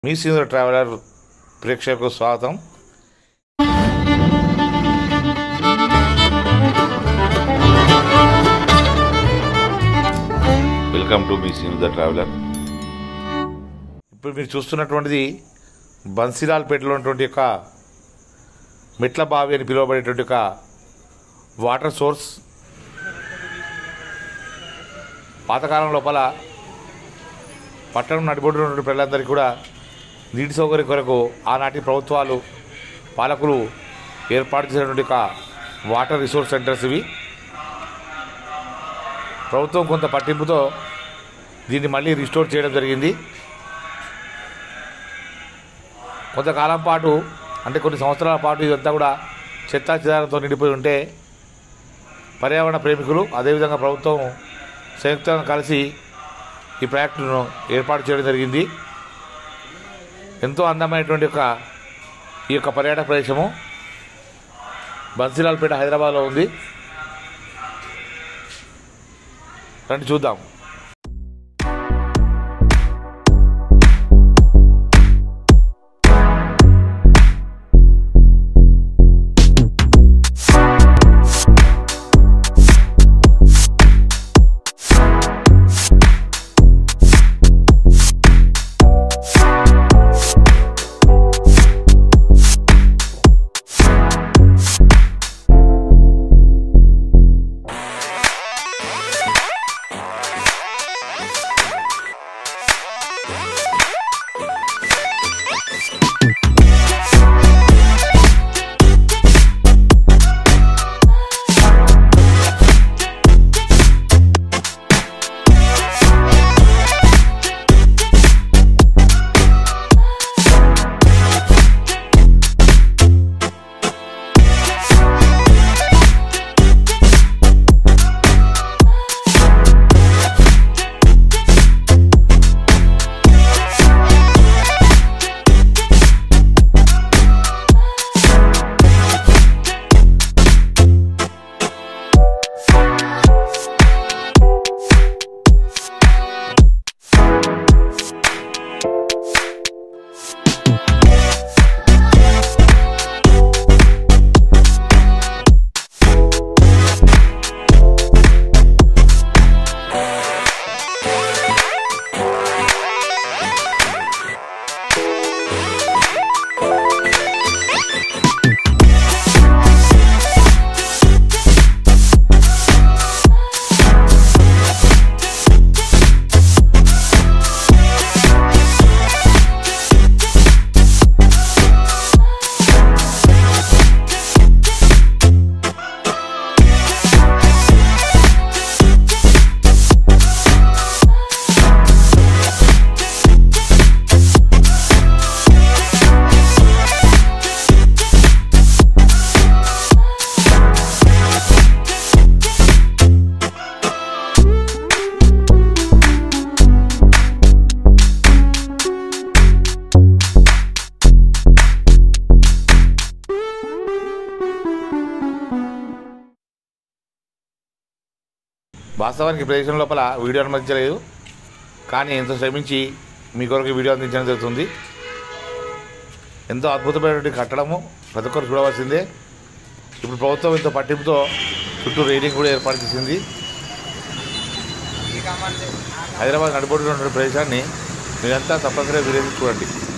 మీ senior traveller ప్రేక్షకులకు స్వాగతం welcome to మీ సీనియర్ ట్రావెలర్ ఇప్పుడు మీరు చూస్తున్నటువంటిది బన్సీలాల్పేటలో ఉన్నటువంటి యొక్క మెట్ల బావి అని పిలువబడేటువంటి ఒక వాటర్ సోర్స్ పాతకాలం లోపల పట్టణం నడిబొడ్డున ఉన్నటువంటి ప్రజలందరికీ కూడా నీటి సౌకర్యం కొరకు ఆనాటి ప్రభుత్వాలు పాలకులు ఏర్పాటు చేసినటువంటి ఒక వాటర్ రిసోర్స్ సెంటర్స్ ఇవి ప్రభుత్వం కొంత పట్టింపుతో దీన్ని మళ్ళీ రిస్టోర్ చేయడం జరిగింది కొంతకాలం పాటు అంటే కొన్ని సంవత్సరాల పాటు ఇదంతా కూడా చెత్తా చెదారంతో నిండిపోయి ఉంటే పర్యావరణ ప్రేమికులు అదేవిధంగా ప్రభుత్వం సంయుక్తంగా కలిసి ఈ ప్రాజెక్టును ఏర్పాటు చేయడం జరిగింది ఎంతో అందమైనటువంటి యొక్క ఈ యొక్క పర్యాటక ప్రదేశము బన్సీలాల్పేట హైదరాబాద్లో ఉంది రండి చూద్దాం వాస్తవానికి ఈ ప్రదేశం లోపల వీడియో అనుమతించలేదు కానీ ఎంతో శ్రమించి మీ కొరకు వీడియో అందించడం జరుగుతుంది ఎంతో అద్భుతమైనటువంటి కట్టడము ప్రతి ఒక్కరు చూడవలసిందే ఇప్పుడు ప్రభుత్వం ఎంతో పట్టింపుతో చుట్టూ రైలింగ్ కూడా ఏర్పాటు చేసింది హైదరాబాద్ నడిబొడ్డులో ఉన్న ప్రదేశాన్ని మీరంతా తప్పనిసరిగా విలేజ్ చూడండి